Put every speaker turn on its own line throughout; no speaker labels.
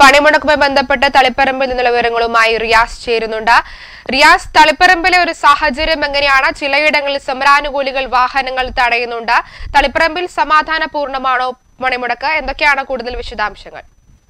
പണിമുടക്കുമായി ബന്ധപ്പെട്ട് തളിപ്പറമ്പിൽ നിന്നുള്ള വിവരങ്ങളുമായി റിയാസ് ചേരുന്നുണ്ട് റിയാസ് തളിപ്പറമ്പിലെ ഒരു സാഹചര്യം എങ്ങനെയാണ് ചിലയിടങ്ങളിൽ സമരാനുകൂലികൾ വാഹനങ്ങൾ തടയുന്നുണ്ട് തളിപ്പറമ്പിൽ സമാധാനപൂർണ്ണമാണോ പണിമുടക്ക് എന്തൊക്കെയാണ് കൂടുതൽ വിശദാംശങ്ങൾ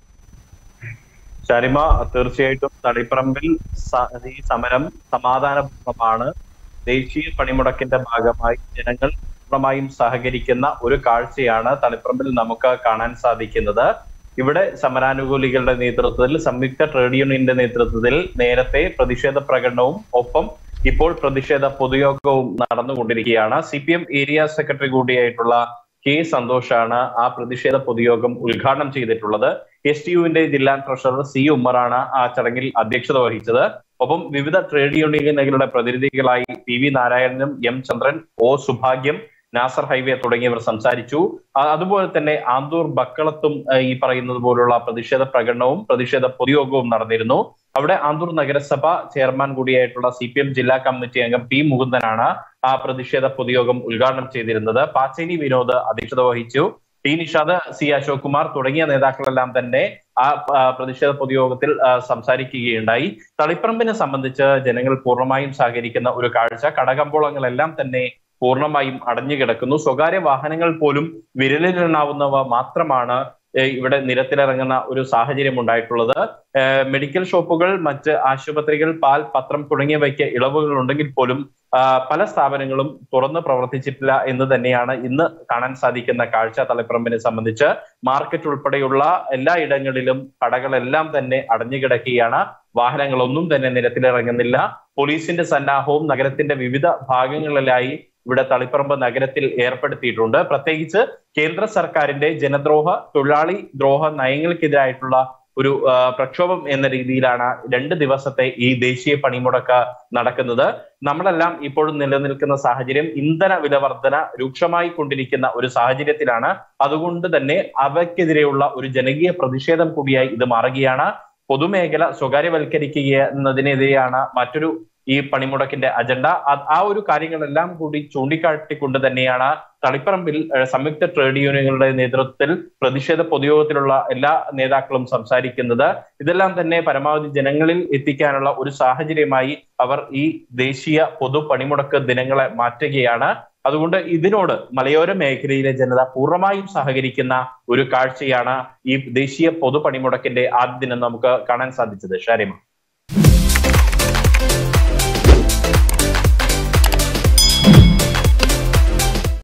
ശരിമ തീർച്ചയായിട്ടും തളിപ്പറമ്പിൽ സ- ഈ സമരം സമാധാനപൂർണ്ണമാണ് ദേശീയ പണിമുടക്കിന്റെ ഭാഗമായി ജനങ്ങൾ പൂർണ്ണമായും സഹകരിക്കുന്ന ഒരു കാഴ്ചയാണ് തളിപ്പറമ്പിൽ നമുക്ക് കാണാൻ സാധിക്കുന്നത് ഇവിടെ സമരാനുകൂലികളുടെ നേതൃത്വത്തിൽ സംയുക്ത ട്രേഡ് യൂണിയന്റെ നേതൃത്വത്തിൽ നേരത്തെ പ്രതിഷേധ പ്രകടനവും ഒപ്പം ഇപ്പോൾ പ്രതിഷേധ പൊതുയോഗവും നടന്നുകൊണ്ടിരിക്കുകയാണ് C P M area secretary കൂടിയായിട്ടുള്ള കെ സന്തോഷാണ് ആ പ്രതിഷേധ പൊതുയോഗം ഉദ്ഘാടനം ചെയ്തിട്ടുള്ളത് എസ് ടി യുവിന്റെ ജില്ലാ ട്രഷറർ സി ഉമ്മറാണ് ആ ചടങ്ങിൽ അധ്യക്ഷത വഹിച്ചത് ഒപ്പം വിവിധ ട്രേഡ് യൂണിയനുകളുടെ പ്രതിനിധികളായി പി വി നാരായണനും എം ചന്ദ്രൻ ഒ സുഭാഗ്യം നാസർ ഹൈവേ തുടങ്ങിയവർ സംസാരിച്ചു ആ, അതുപോലെ തന്നെ ആന്തൂർ ബക്കളത്തും ആ, ഈ പറയുന്നത് പോലുള്ള പ്രതിഷേധ പ്രകടനവും പ്രതിഷേധ പൊതുയോഗവും നടന്നിരുന്നു അവിടെ ആന്തൂർ നഗരസഭ ചെയർമാൻ കൂടിയായിട്ടുള്ള സി പി എം ജില്ലാ കമ്മിറ്റി അംഗം പി മുകുന്ദനാണ് ആ പ്രതിഷേധ പൊതുയോഗം ഉദ്ഘാടനം ചെയ്തിരുന്നത് പാച്ചേനി വിനോദ് അധ്യക്ഷത വഹിച്ചു ടി നിഷാദ് സി അശോക് കുമാർ തുടങ്ങിയ നേതാക്കളെല്ലാം തന്നെ ആ ആ, പ്രതിഷേധ പൊതുയോഗത്തിൽ ആ, സംസാരിക്കുകയുണ്ടായി തളിപ്പറമ്പിനെ സംബന്ധിച്ച് ജനങ്ങൾ പൂർണ്ണമായും സഹകരിക്കുന്ന ഒരു കാഴ്ച കടകമ്പോളങ്ങളെല്ലാം തന്നെ പൂർണ്ണമായും അടഞ്ഞു കിടക്കുന്നു സ്വകാര്യ വാഹനങ്ങൾ പോലും വിരലിലെണ്ണാവുന്നവ മാത്രമാണ് ഏഹ് ഇവിടെ നിരത്തിലിറങ്ങുന്ന ഒരു സാഹചര്യം ഉണ്ടായിട്ടുള്ളത് ഏഹ് മെഡിക്കൽ ഷോപ്പുകൾ മറ്റ് ആശുപത്രികൾ പാൽ പത്രം തുടങ്ങിയവയ്ക്ക് ഇളവുകൾ ഉണ്ടെങ്കിൽ പോലും ആ, പല സ്ഥാപനങ്ങളും തുറന്ന് പ്രവർത്തിച്ചിട്ടില്ല എന്ന് തന്നെയാണ് ഇന്ന് കാണാൻ സാധിക്കുന്ന കാഴ്ച തളിപ്പറമ്പിനെ സംബന്ധിച്ച് മാർക്കറ്റ് ഉൾപ്പെടെയുള്ള എല്ലാ ഇടങ്ങളിലും കടകളെല്ലാം തന്നെ അടഞ്ഞു കിടക്കുകയാണ് വാഹനങ്ങളൊന്നും തന്നെ നിരത്തിലിറങ്ങുന്നില്ല പോലീസിന്റെ സന്നാഹവും നഗരത്തിന്റെ വിവിധ ഭാഗങ്ങളിലായി ഇവിടെ തളിപ്പറമ്പ് നഗരത്തിൽ ഏർപ്പെടുത്തിയിട്ടുണ്ട് പ്രത്യേകിച്ച് കേന്ദ്ര സർക്കാരിന്റെ ജനദ്രോഹ തൊഴിലാളി ദ്രോഹ നയങ്ങൾക്കെതിരായിട്ടുള്ള ഒരു ആ, പ്രക്ഷോഭം എന്ന രീതിയിലാണ് രണ്ട് ദിവസത്തെ ഈ ദേശീയ പണിമുടക്ക് നടക്കുന്നത് നമ്മളെല്ലാം ഇപ്പോഴും നിലനിൽക്കുന്ന സാഹചര്യം ഇന്ധന വില വർധന രൂക്ഷമായി കൊണ്ടിരിക്കുന്ന ഒരു സാഹചര്യത്തിലാണ് അതുകൊണ്ട് തന്നെ അവയ്ക്കെതിരെയുള്ള ഒരു ജനകീയ പ്രതിഷേധം കൂടിയായി ഇത് മാറുകയാണ് പൊതുമേഖല സ്വകാര്യവൽക്കരിക്കുക എന്നതിനെതിരെയാണ് മറ്റൊരു ഈ പണിമുടക്കിന്റെ അജണ്ട അത് ആ ഒരു കാര്യങ്ങളെല്ലാം കൂടി ചൂണ്ടിക്കാട്ടിക്കൊണ്ട് തന്നെയാണ് തളിപ്പറമ്പിൽ ഏഹ്, സംയുക്ത ട്രേഡ് യൂണിയനുകളുടെ നേതൃത്വത്തിൽ പ്രതിഷേധ പൊതുയോഗത്തിലുള്ള എല്ലാ നേതാക്കളും സംസാരിക്കുന്നത് ഇതെല്ലാം തന്നെ പരമാവധി ജനങ്ങളിൽ എത്തിക്കാനുള്ള ഒരു സാഹചര്യമായി അവർ ഈ ദേശീയ പൊതു പണിമുടക്ക് ദിനങ്ങളെ മാറ്റുകയാണ് അതുകൊണ്ട് ഇതിനോട് മലയോര മേഖലയിലെ ജനത പൂർണ്ണമായും സഹകരിക്കുന്ന ഒരു കാഴ്ചയാണ് ഈ ദേശീയ പൊതു പണിമുടക്കിന്റെ ആദ്യ ദിനം നമുക്ക് കാണാൻ സാധിച്ചത് ഷാരിമ